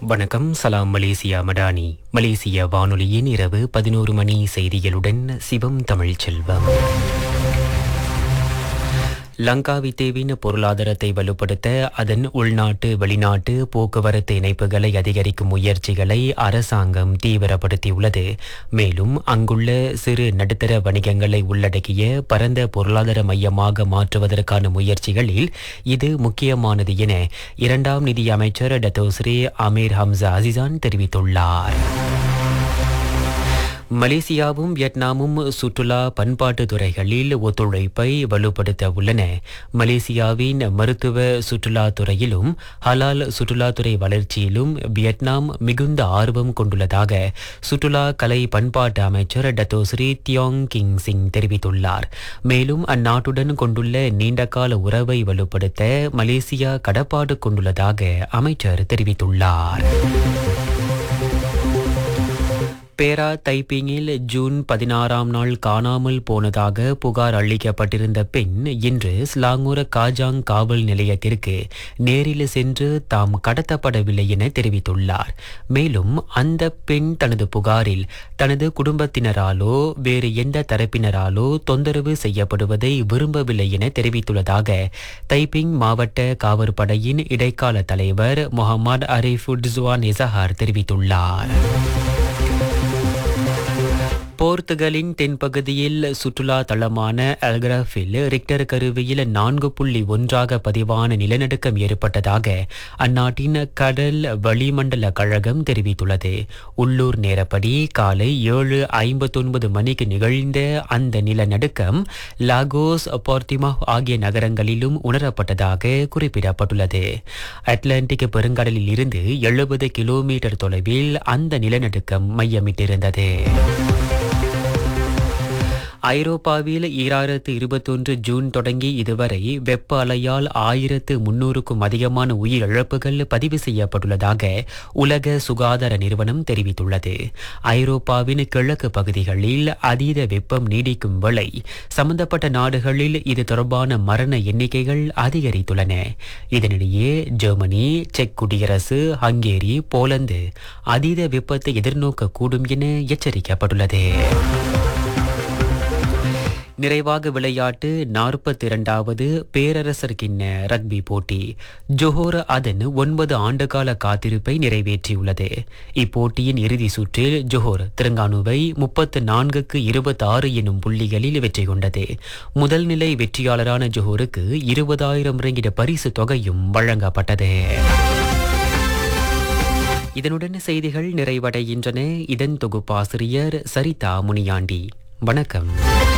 வணக்கம் சலாம் மலேசியா மடானி மலேசிய வானொலியின் இரவு பதினோரு மணி செய்திகளுடன் சிவம் தமிழ்ச் செல்வம் லங்காவி தீவின் பொருளாதாரத்தை வலுப்படுத்த அதன் உள்நாட்டு வெளிநாட்டு போக்குவரத்து இணைப்புகளை அதிகரிக்கும் முயற்சிகளை அரசாங்கம் தீவிரப்படுத்தியுள்ளது மேலும் அங்குள்ள சிறு நடுத்தர வணிகங்களை உள்ளடக்கிய பரந்த பொருளாதார மையமாக மாற்றுவதற்கான முயற்சிகளில் இது முக்கியமானது என இரண்டாம் நிதி அமைச்சர் டத்தோஸ்ரீ அமீர் ஹம்சா அசிசான் தெரிவித்துள்ளார் மலேசியாவும் வியட்நாமும் சுற்றுலா பண்பாட்டு துறைகளில் ஒத்துழைப்பை வலுப்படுத்த உள்ளன மலேசியாவின் மருத்துவ சுற்றுலா துறையிலும் ஹலால் சுற்றுலாத்துறை வளர்ச்சியிலும் வியட்நாம் மிகுந்த ஆர்வம் கொண்டுள்ளதாக சுற்றுலா கலை பண்பாட்டு அமைச்சர் டத்தோஸ்ரீ தியோங் கிங் சிங் தெரிவித்துள்ளார் மேலும் அந்நாட்டுடன் கொண்டுள்ள நீண்டகால உறவை வலுப்படுத்த மலேசியா கடப்பாடு கொண்டுள்ளதாக அமைச்சர் தெரிவித்துள்ளார் பேரா தைப்பிங்கில் ஜூன் பதினாறாம் நாள் காணாமல் போனதாக புகார் அளிக்கப்பட்டிருந்த பெண் இன்று ஸ்லாங்கூர காஜாங் காவல் நிலையத்திற்கு நேரில் சென்று தாம் கடத்தப்படவில்லை என தெரிவித்துள்ளார் மேலும் அந்த பெண் தனது புகாரில் தனது குடும்பத்தினராலோ வேறு எந்த தரப்பினராலோ தொந்தரவு செய்யப்படுவதை விரும்பவில்லை என தெரிவித்துள்ளதாக தைப்பிங் மாவட்ட காவற்படையின் இடைக்கால தலைவர் முகமது அரிஃபுட்ஸ்வான் எசஹார் தெரிவித்துள்ளார் போர்த்துகலின் தென்பகுதியில் சுற்றுலா தளமான அல்கிராஃபில் ரிக்டர் கருவியில் நான்கு புள்ளி ஒன்றாக பதிவான நிலநடுக்கம் ஏற்பட்டதாக அந்நாட்டின் கடல் வளிமண்டல கழகம் தெரிவித்துள்ளது உள்ளூர் நேரப்படி காலை ஏழு ஐம்பத்தொன்பது மணிக்கு நிகழ்ந்த அந்த நிலநடுக்கம் லாகோஸ் போர்த்திமா ஆகிய நகரங்களிலும் உணரப்பட்டதாக குறிப்பிடப்பட்டுள்ளது அட்லாண்டிக் பெருங்கடலில் இருந்து எழுபது கிலோமீட்டர் தொலைவில் அந்த நிலநடுக்கம் மையமிட்டிருந்தது ஐரோப்பாவில் ஈராயிரத்து இருபத்தொன்று ஜூன் தொடங்கி இதுவரை வெப்ப அலையால் ஆயிரத்து முன்னூறுக்கும் அதிகமான உயிரிழப்புகள் பதிவு செய்யப்பட்டுள்ளதாக உலக சுகாதார நிறுவனம் தெரிவித்துள்ளது ஐரோப்பாவின் கிழக்கு பகுதிகளில் அதீத வெப்பம் நீடிக்கும் வேளை சம்பந்தப்பட்ட நாடுகளில் இது தொடர்பான மரண எண்ணிக்கைகள் அதிகரித்துள்ளன இதனிடையே ஜெர்மனி செக் குடியரசு ஹங்கேரி போலந்து அதீத வெப்பத்தை எதிர்நோக்கக்கூடும் என எச்சரிக்கப்பட்டுள்ளது நிறைவாக விளையாட்டு நாற்பத்தி இரண்டாவது பேரரசர் கிண்ண ரக்பி போட்டி ஜோஹோர் அதன் ஒன்பது ஆண்டுகால காத்திருப்பை நிறைவேற்றியுள்ளது இப்போட்டியின் இறுதி சுற்றில் ஜோஹோர் திருங்கானுவை முப்பத்து நான்குக்கு இருபத்தி ஆறு எனும் புள்ளிகளில் வெற்றி கொண்டது முதல் நிலை வெற்றியாளரான ஜோஹோருக்கு இருபதாயிரம் ரிங்கிட பரிசு தொகையும் வழங்கப்பட்டது இதனுடன் செய்திகள் நிறைவடைகின்றன இதன் தொகுப்பாசிரியர் சரிதா முனியாண்டி வணக்கம்